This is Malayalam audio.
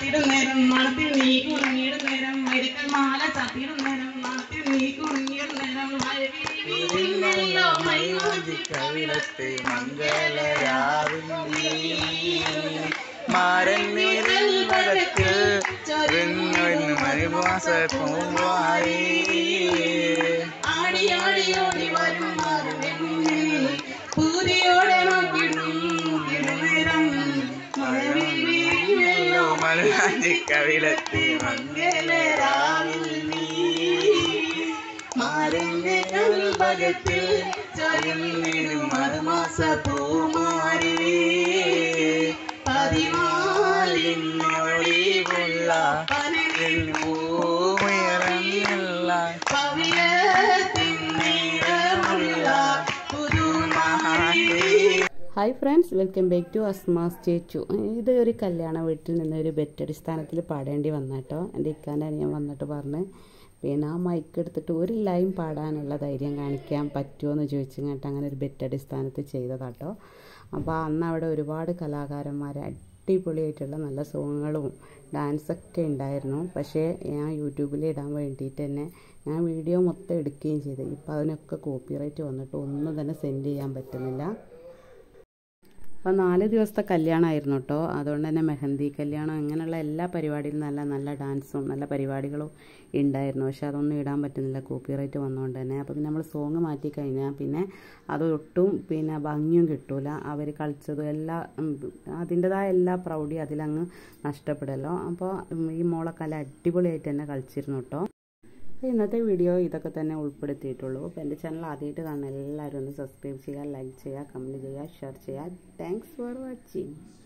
ചാത്തിടും നേരം മണത്തിൽ നീ കുടുങ്ങിയിടും നേരം മരുക്കൽ മാല ചാത്തിടും നേരം മണത്തിൽ നീ കുടുങ്ങിയിടും നേരം മഴവില്ലോ മൈമോജി കവിളത്തെ മംഗളരാവിൽ മാരൻ നീരൽ പകത്തിൽ ചൊരിഞ്ഞൊന്ന് മരുമാസ പൂവായി ആടി ആടി ഓടി വരും പൂതിയോടെ നോക്കിടും നേരം മഴവില്ലോ മലയാഞ്ചി കവിളത്തെ മംഗളരാവിൽ മാരന്റെ കൽഭകത്തിൽ ചൊരിഞ്ഞൊരു മറുമാസ പൂമാരി പതിനാലിനൊഴിവുള്ള പൂമിറങ്ങില്ല പവിഴത്തിൻ നിറമുള്ള പുതുമഹാരി hi friends welcome back to Asma's ചേച്ചു ഇത് ഒരു കല്യാണ വീട്ടിൽ നിന്ന് ഒരു ബെറ്റ് അടിസ്ഥാനത്തിൽ പാടേണ്ടി വന്നാട്ടോ എൻ്റെ ഇക്കാൻ്റെ അനിയൻ വന്നിട്ട് പറഞ്ഞ് പിന്നെ ആ മൈക്ക് എടുത്തിട്ട് ഒരു ലൈൻ പാടാനുള്ള ധൈര്യം കാണിക്കാൻ പറ്റുമോ എന്ന് ചോദിച്ചിങ്ങോട്ട് അങ്ങനെ ഒരു ബെറ്റ് അടിസ്ഥാനത്തിൽ ചെയ്തതാട്ടോ അപ്പോൾ അന്ന് അവിടെ ഒരുപാട് കലാകാരന്മാർ അടിപൊളിയായിട്ടുള്ള നല്ല സോങ്ങുകളും ഡാൻസൊക്കെ ഉണ്ടായിരുന്നു പക്ഷേ ഞാൻ യൂട്യൂബിൽ ഇടാൻ വേണ്ടിയിട്ട് തന്നെ ഞാൻ വീഡിയോ മൊത്തം എടുക്കുകയും ചെയ്തു ഇപ്പോൾ അതിനൊക്കെ കോപ്പിറൈറ്റ് വന്നിട്ട് ഒന്നും തന്നെ സെൻഡ് ചെയ്യാൻ പറ്റുന്നില്ല അപ്പോൾ നാല് ദിവസത്തെ കല്യാണമായിരുന്നു കേട്ടോ അതുകൊണ്ട് തന്നെ മെഹന്തി കല്യാണം അങ്ങനെയുള്ള എല്ലാ പരിപാടിയിലും നല്ല നല്ല ഡാൻസും നല്ല പരിപാടികളും ഉണ്ടായിരുന്നു പക്ഷെ അതൊന്നും ഇടാൻ പറ്റുന്നില്ല കോപ്പിറൈറ്റ് വന്നുകൊണ്ട് തന്നെ അപ്പോൾ പിന്നെ നമ്മൾ സോങ് മാറ്റി കഴിഞ്ഞാൽ പിന്നെ അത് ഒട്ടും പിന്നെ ഭംഗിയും കിട്ടൂല അവർ കളിച്ചതും എല്ലാ ഉം, അതിൻ്റെതായ എല്ലാ പ്രൗഢി അതിലങ്ങ് നഷ്ടപ്പെടുമല്ലോ അപ്പോൾ ഉം, ഈ മോളൊക്കെ നല്ല അടിപൊളിയായിട്ട് തന്നെ കളിച്ചിരുന്നു കേട്ടോ അപ്പോൾ ഇന്നത്തെ വീഡിയോ ഇതൊക്കെ തന്നെ ഉൾപ്പെടുത്തിയിട്ടുള്ളൂ അപ്പോൾ എൻ്റെ ചാനൽ ആദ്യമായിട്ട് കാണുന്ന എല്ലാവരും ഒന്ന് സബ്സ്ക്രൈബ് ചെയ്യുക ലൈക്ക് ചെയ്യുക കമൻറ്റ് ചെയ്യുക ഷെയർ ചെയ്യുക താങ്ക്സ് ഫോർ വാച്ചിങ്